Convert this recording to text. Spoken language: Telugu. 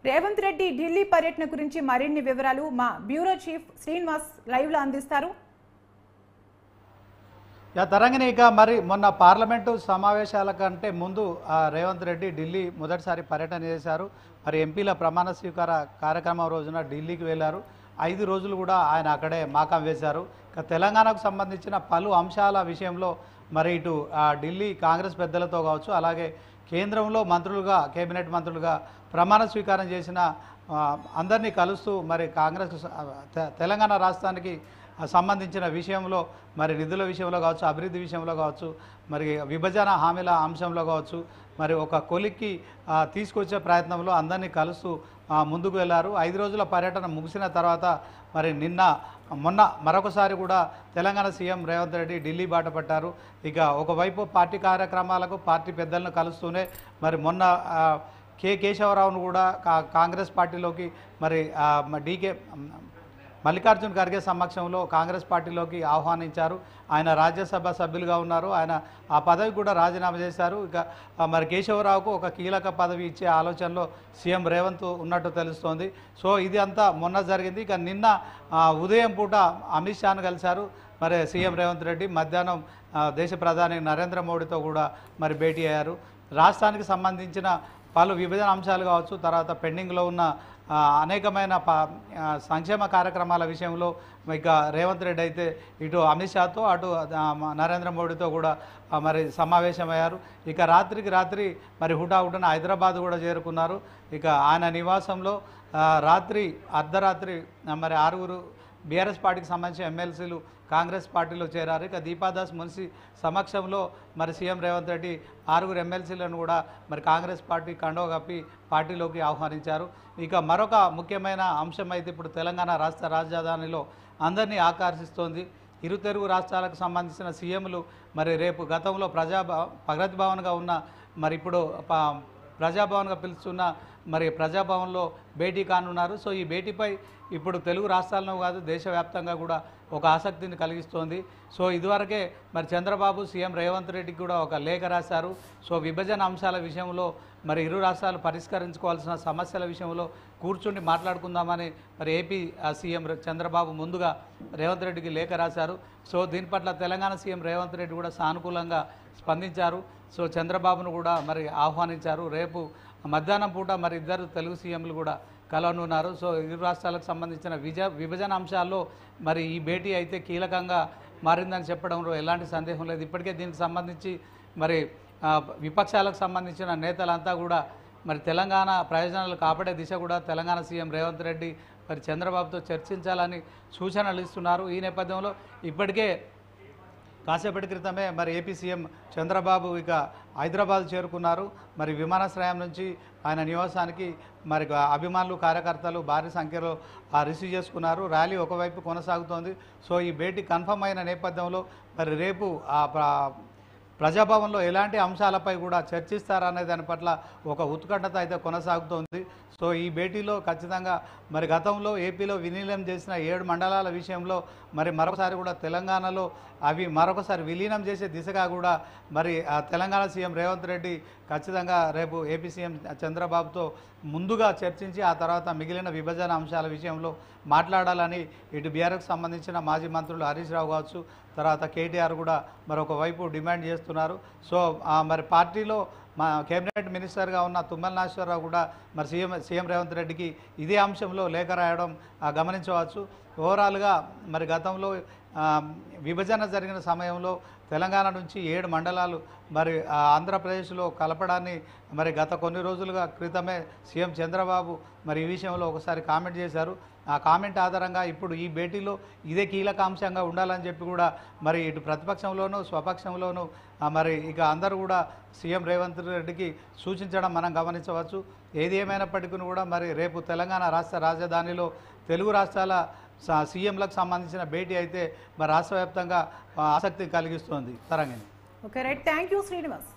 రేవంత్ రెడ్డి ఢిల్లీ పర్యటన గురించి మరిన్ని వివరాలు మా బ్యూరో చీఫ్ శ్రీనివాస్ లైవ్ లో అందిస్తారు యా తరంగిణి ఇక మరి మొన్న పార్లమెంటు సమావేశాల కంటే ముందు ఆ, రేవంత్ రెడ్డి ఢిల్లీ మొదటిసారి పర్యటన చేశారు మరి ఎంపీల ప్రమాణ స్వీకార కార్యక్రమం రోజున ఢిల్లీకి వెళ్ళారు ఐదు రోజులు కూడా ఆయన అక్కడే మాకం వేశారు ఇక తెలంగాణకు సంబంధించిన పలు అంశాల విషయంలో మరి ఇటు ఆ, ఢిల్లీ కాంగ్రెస్ పెద్దలతో కావచ్చు అలాగే కేంద్రంలో మంత్రులుగా కేబినెట్ మంత్రులుగా ప్రమాణ స్వీకారం చేసిన ఆ, అందరినీ కలుస్తూ మరి కాంగ్రెస్ తె- తెలంగాణ రాష్ట్రానికి సంబంధించిన విషయంలో మరి నిధుల విషయంలో కావచ్చు అభివృద్ధి విషయంలో కావచ్చు మరి విభజన హామీల అంశంలో కావచ్చు మరి ఒక కొలిక్కి ఆ, తీసుకొచ్చే ప్రయత్నంలో అందరినీ కలుస్తూ ఆ, ముందుకు వెళ్ళారు ఐదు రోజుల పర్యటన ముగిసిన తర్వాత మరి నిన్న మొన్న మరొకసారి కూడా తెలంగాణ సీఎం రేవంత్ రెడ్డి ఢిల్లీ బాట పట్టారు ఇక ఒకవైపు పార్టీ కార్యక్రమాలకు పార్టీ పెద్దలను కలుస్తూనే మరి మొన్న ఆ, కె కేశవరావును కూడా కా- కాంగ్రెస్ పార్టీలోకి మరి ఆ, మ- డీకే మల్లికార్జున్ ఖర్గే సమక్షంలో కాంగ్రెస్ పార్టీలోకి ఆహ్వానించారు ఆయన రాజ్యసభ సభ్యులుగా ఉన్నారు ఆయన ఆ పదవి కూడా రాజీనామా చేశారు ఇక ఆ, మరి కేశవరావుకు ఒక కీలక పదవి ఇచ్చే ఆలోచనలో సీఎం రేవంత్ ఉన్నట్టు తెలుస్తోంది సో ఇది అంతా మొన్న జరిగింది ఇక నిన్న ఆ, ఉదయం పూట అమిత్ షాను కలిశారు మరి సీఎం రేవంత్ రెడ్డి మధ్యాహ్నం ఆ, దేశ ప్రధాని నరేంద్ర మోడీతో కూడా మరి భేటీ అయ్యారు రాష్ట్రానికి సంబంధించిన పలు విభజన అంశాలు కావచ్చు తర్వాత పెండింగ్లో ఉన్న ఆ, అనేకమైన ప ఆ, సంక్షేమ కార్యక్రమాల విషయంలో ఇక రేవంత్ రెడ్డి అయితే ఇటు అమిత్ షాతో అటు ఆ, మ- నరేంద్ర మోడీతో కూడా ఆ, మరి సమావేశమయ్యారు ఇక రాత్రికి రాత్రి మరి హుటాహుటిన హైదరాబాద్ కూడా చేరుకున్నారు ఇక ఆయన నివాసంలో ఆ, రాత్రి అర్ధరాత్రి ఆ, మరి ఆరుగురు బీఆర్ఎస్ పార్టీకి సంబంధించిన ఎమ్మెల్సీలు కాంగ్రెస్ పార్టీలో చేరారు ఇక దీపాదాస్ మున్సి సమక్షంలో మరి సీఎం రేవంత్ రెడ్డి ఆరుగురు ఎమ్మెల్సీలను కూడా మరి కాంగ్రెస్ పార్టీ కండవ కప్పి పార్టీలోకి ఆహ్వానించారు ఇక మరొక ముఖ్యమైన అంశం అయితే ఇప్పుడు తెలంగాణ రాష్ట్ర రాజధానిలో అందరినీ ఆకర్షిస్తోంది ఇరు తెలుగు రాష్ట్రాలకు సంబంధించిన సీఎంలు మరి రేపు గతంలో ప్రజా ప్రగతి భవన్గా ఉన్న మరి ఇప్పుడు ప- ప్రజాభవన్గా పిలుస్తున్న మరి ప్రజాభవన్లో భేటీ కానున్నారు సో ఈ భేటీపై ఇప్పుడు తెలుగు రాష్ట్రాల్లో కాదు దేశవ్యాప్తంగా కూడా ఒక ఆసక్తిని కలిగిస్తోంది సో ఇదివరకే మరి చంద్రబాబు సీఎం రేవంత్ రెడ్డికి కూడా ఒక లేఖ రాశారు సో విభజన అంశాల విషయంలో మరి ఇరు రాష్ట్రాలు పరిష్కరించుకోవాల్సిన సమస్యల విషయంలో కూర్చుండి మాట్లాడుకుందామని మరి ఏపీ ఆ, సీఎం రే- చంద్రబాబు ముందుగా రేవంత్ రెడ్డికి లేఖ రాశారు సో దీని పట్ల తెలంగాణ సీఎం రేవంత్ రెడ్డి కూడా సానుకూలంగా స్పందించారు సో చంద్రబాబును కూడా మరి ఆహ్వానించారు రేపు మధ్యాహ్నం పూట మరి ఇద్దరు తెలుగు సీఎంలు కూడా కలవనున్నారు సో ఇరు రాష్ట్రాలకు సంబంధించిన విజ విభజన అంశాల్లో మరి ఈ భేటీ అయితే కీలకంగా మారిందని చెప్పడంలో ఎలాంటి సందేహం లేదు ఇప్పటికే దీనికి సంబంధించి మరి ఆ, విపక్షాలకు సంబంధించిన నేతలంతా కూడా మరి తెలంగాణ ప్రయోజనాలు కాపాడే దిశ కూడా తెలంగాణ సీఎం రేవంత్ రెడ్డి మరి చంద్రబాబుతో చర్చించాలని సూచనలు ఇస్తున్నారు ఈ నేపథ్యంలో ఇప్పటికే కాసేపటి క్రితమే మరి ఏపీ సీఎం చంద్రబాబు ఇక హైదరాబాద్ చేరుకున్నారు మరి విమానాశ్రయం నుంచి ఆయన నివాసానికి మరి అభిమానులు కార్యకర్తలు భారీ సంఖ్యలో ఆ, రిసీవ్ చేసుకున్నారు ర్యాలీ ఒకవైపు కొనసాగుతోంది సో ఈ భేటీ కన్ఫర్మ్ అయిన నేపథ్యంలో మరి రేపు ఆ ప్ర- ప్రజాభవన్లో ఎలాంటి అంశాలపై కూడా చర్చిస్తారనే దాని పట్ల ఒక ఉత్కంఠత అయితే కొనసాగుతోంది సో ఈ భేటీలో ఖచ్చితంగా మరి గతంలో ఏపీలో విలీనం చేసిన ఏడు మండలాల విషయంలో మరి మరొకసారి కూడా తెలంగాణలో అవి మరొకసారి విలీనం చేసే దిశగా కూడా మరి ఆ తెలంగాణ సీఎం రేవంత్ రెడ్డి ఖచ్చితంగా రేపు ఏపీ సీఎం చంద్రబాబుతో ముందుగా చర్చించి ఆ తర్వాత మిగిలిన విభజన అంశాల విషయంలో మాట్లాడాలని ఇటు బీఆర్ఎస్ సంబంధించిన మాజీ మంత్రులు హరీష్ రావు కావచ్చు తర్వాత కేటీఆర్ కూడా మరొక వైపు డిమాండ్ చేస్తున్నారు సో ఆ, మరి పార్టీలో మా కేబినెట్ మినిస్టర్గా ఉన్న తుమ్మల నాగేశ్వరరావు కూడా మరి సీఎం సీఎం రేవంత్ రెడ్డికి ఇదే అంశంలో లేఖ రాయడం ఆ, గమనించవచ్చు ఓవరాల్గా మరి గతంలో ఆ, విభజన జరిగిన సమయంలో తెలంగాణ నుంచి ఏడు మండలాలు మరి ఆ, ఆంధ్రప్రదేశ్లో కలపడాన్ని మరి గత కొన్ని రోజులుగా క్రితమే సీఎం చంద్రబాబు మరి ఈ విషయంలో ఒకసారి కామెంట్ చేశారు ఆ కామెంట్ ఆధారంగా ఇప్పుడు ఈ భేటీలో ఇదే కీలక అంశంగా ఉండాలని చెప్పి కూడా మరి ఇటు ప్రతిపక్షంలోనూ స్వపక్షంలోనూ ఆ, మరి ఇక అందరూ కూడా సీఎం రేవంత్ రెడ్డికి సూచించడం మనం గమనించవచ్చు ఏది ఏమైనప్పటికీ కూడా మరి రేపు తెలంగాణ రాష్ట్ర రాజధానిలో తెలుగు రాష్ట్రాల స- సీఎంలకు సంబంధించిన భేటీ అయితే మరి రాష్ట్ర వ్యాప్తంగా ఆ, ఆసక్తి కలిగిస్తోంది Tarangini okay right thank you Srinivas